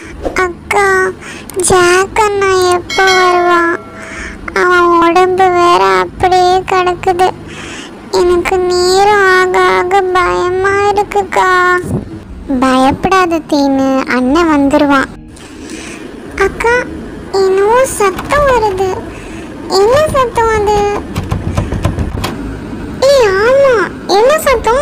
அக்கா ஜாக் அண்ணா எப்போ வருவான் அவன் உடம்பு வேற அப்படியே கிடக்குது எனக்கு நேரம் ஆக ஆக பயமா இருக்குக்கா பயப்படாத தீனு அண்ணன் வந்துருவான் அக்கா என்னவோ சத்தம் வருது என்ன சத்தம் அது ஏய் ஆமா என்ன சத்தம்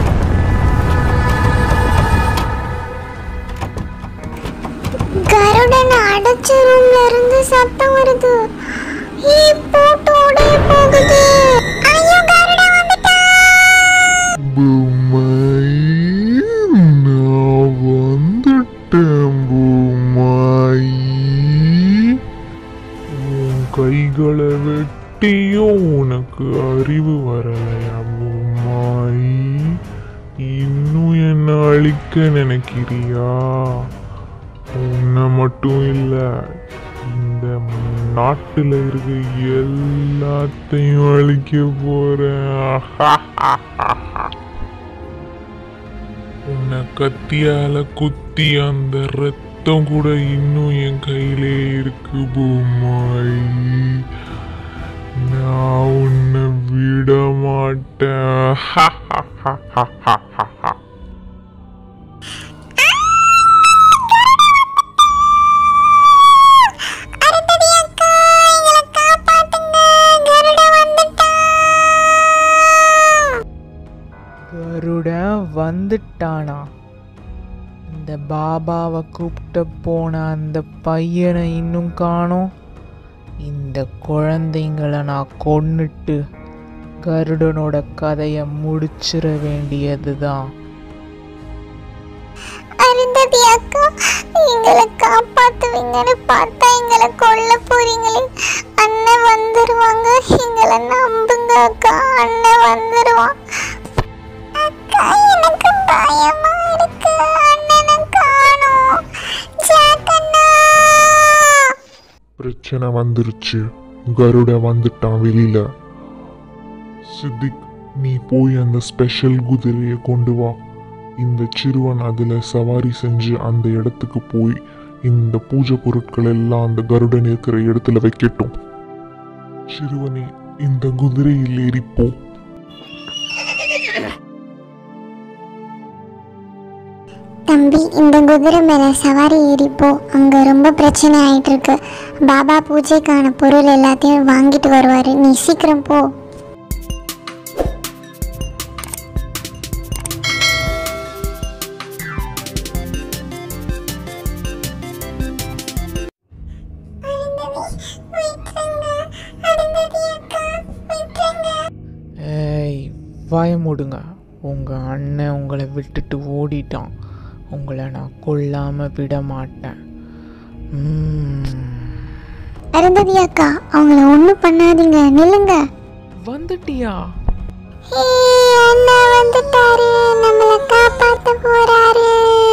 கருடன் அடைச்ச ரூம்ல இருந்து சத்தம் வருது ஏய் போட்டு உடைய போகுது ஐயோ கருடன் வந்துட்டான் பூமாயி நான் வந்துட்டேன் பூமாயி உன் கைகளை வெட்டியும் உனக்கு அறிவு வரலையா பூமாயி இன்னும் என்ன அழிக்க நினைக்கிறியா உன்னை மட்டும் இல்லை இந்த நாட்டில் இருக்க எல்லாத்தையும் அழிக்க போறேன் உன்னை கத்தியால குத்தி அந்த ரத்தம் கூட இன்னும் என் கையிலே இருக்கு பூமாய் நான் உன்னை விட மாட்டேன் அருந்ததி அக்கா எங்களை காப்பாத்துங்க கருடன் வந்துட்டான் கருடன் வந்துட்டானா இந்த பாபாவை கூப்பிட்டு போன அந்த பையனை இன்னும் காணோம் இந்த குழந்தைங்களை நான் கொன்னுட்டு கருடனோட கதையை முடிச்சிட வேண்டியதுதான் அருந்ததி அக்கா எங்களை காப்பாத்துவீங்கன்னு பார்த்தா எங்களை கொல்ல போறீங்களே அண்ணன் வந்துருவாங்க எங்களை நம்புங்க அக்கா அண்ணன் வந்துருவான் அக்கா எனக்கு பயமா இருக்கு அண்ணனை காணோம் ஜாக் அண்ணா பிரச்சனை வந்துருச்சு கருட வந்துட்டான் வெளியில சித்திக் நீ போய் அந்த ஸ்பெஷல் குதிரையை கொண்டு வா இந்த சிறுவன் அதுல சவாரி செஞ்சு அந்த இடத்துக்கு போய் இந்த பூஜை பொருட்கள் எல்லாம் அந்த கருடன் இருக்கிற இடத்துல வைக்கட்டும் சிறுவனே இந்த குதிரையில் ஏறிப்போ தம்பி இந்த குதிரை மேல சவாரி ஏறிப்போ அங்க ரொம்ப பிரச்சனை ஆயிட்டு இருக்கு பாபா பூஜைக்கான பொருள் எல்லாத்தையும் வாங்கிட்டு வருவாரு நீ சீக்கிரம் போ ஏய் வாய மூடுங்க உங்கள் அண்ணன் உங்களை விட்டுட்டு ஓடிட்டான் உங்களை நான் கொல்லாமல் விட மாட்டேன் ம்ம். அருந்ததி அக்கா அவங்கள ஒன்றும் பண்ணாதீங்க நில்லுங்க வந்துட்டியா அண்ணா வந்துட்டாரு நம்மள காப்பாத்த போறாரு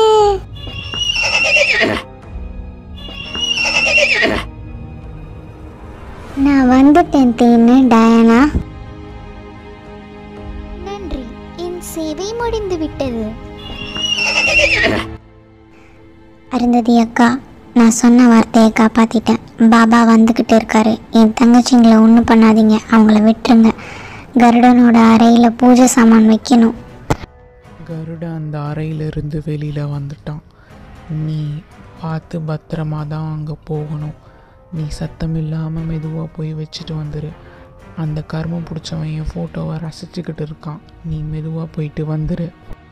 நான் வந்துட்டேன் தேன்னு டயானா நன்றி என் சேவை முடிந்து விட்டது அருந்ததி அக்கா நான் சொன்ன வார்த்தையை காப்பாத்திட்டேன் பாபா வந்துக்கிட்டு இருக்காரு என் தங்கச்சிங்களை ஒன்றும் பண்ணாதீங்க அவங்கள விட்டுருங்க கருடனோட அறையில் பூஜை சாமான் வைக்கணும் கருட அந்த அறையிலிருந்து வெளியில் வந்துட்டான் நீ பார்த்து பத்திரமா தான் அங்கே போகணும் நீ சத்தம் இல்லாமல் மெதுவாக போய் வச்சுட்டு வந்துரு அந்த கர்மம் பிடிச்சவன் என் ஃபோட்டோவை ரசிச்சுக்கிட்டு இருக்கான் நீ மெதுவாக போயிட்டு வந்துரு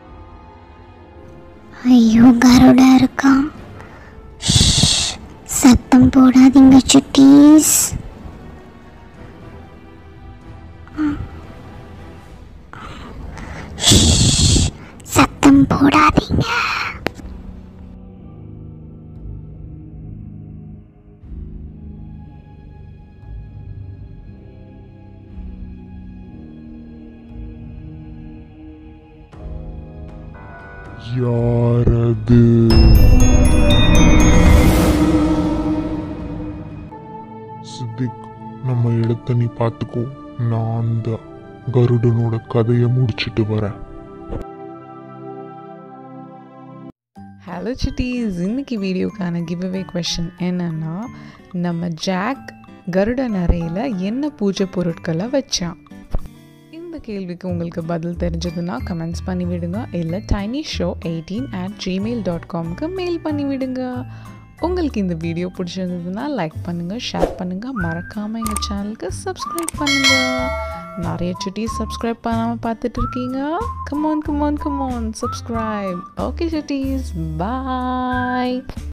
ஐயோ கருடா இருக்கான் ஷ், சத்தம் போடாதீங்க சுட்டீஸ் ஷ், சத்தம் போடாதீங்க யாரது சித்திக் நம்ம இடத்த நீ பார்த்துக்கோ நான் அந்த கருடனோட கதையை முடிச்சிட்டு வரேன் ஹலோ சிட்டிஸ் இன்னைக்கு வீடியோக்கான கிவ் அவே கொஷின் என்னன்னா நம்ம ஜாக் கருடன் அறையில் என்ன பூஜை பொருட்களை வச்சான் இந்த கேள்விக்கு உங்களுக்கு பதில் தெரிஞ்சதுன்னா கமெண்ட்ஸ் பண்ணி விடுங்க இல்லை tiny show eighteen at Gmail dot காம்க்கு மெயில் பண்ணி விடுங்க உங்களுக்கு இந்த வீடியோ பிடிச்சிருந்ததுன்னா லைக் பண்ணுங்கள் ஷேர் பண்ணுங்கள் மறக்காமல் எங்கள் சேனலுக்கு சப்ஸ்கிரைப் பண்ணுங்கள் நிறைய சுட்டீஸ் சப்ஸ்கிரைப் பண்ணாமல் பார்த்துட்டு இருக்கீங்க come on come on come on subscribe okay சுட்டீஸ் பாய்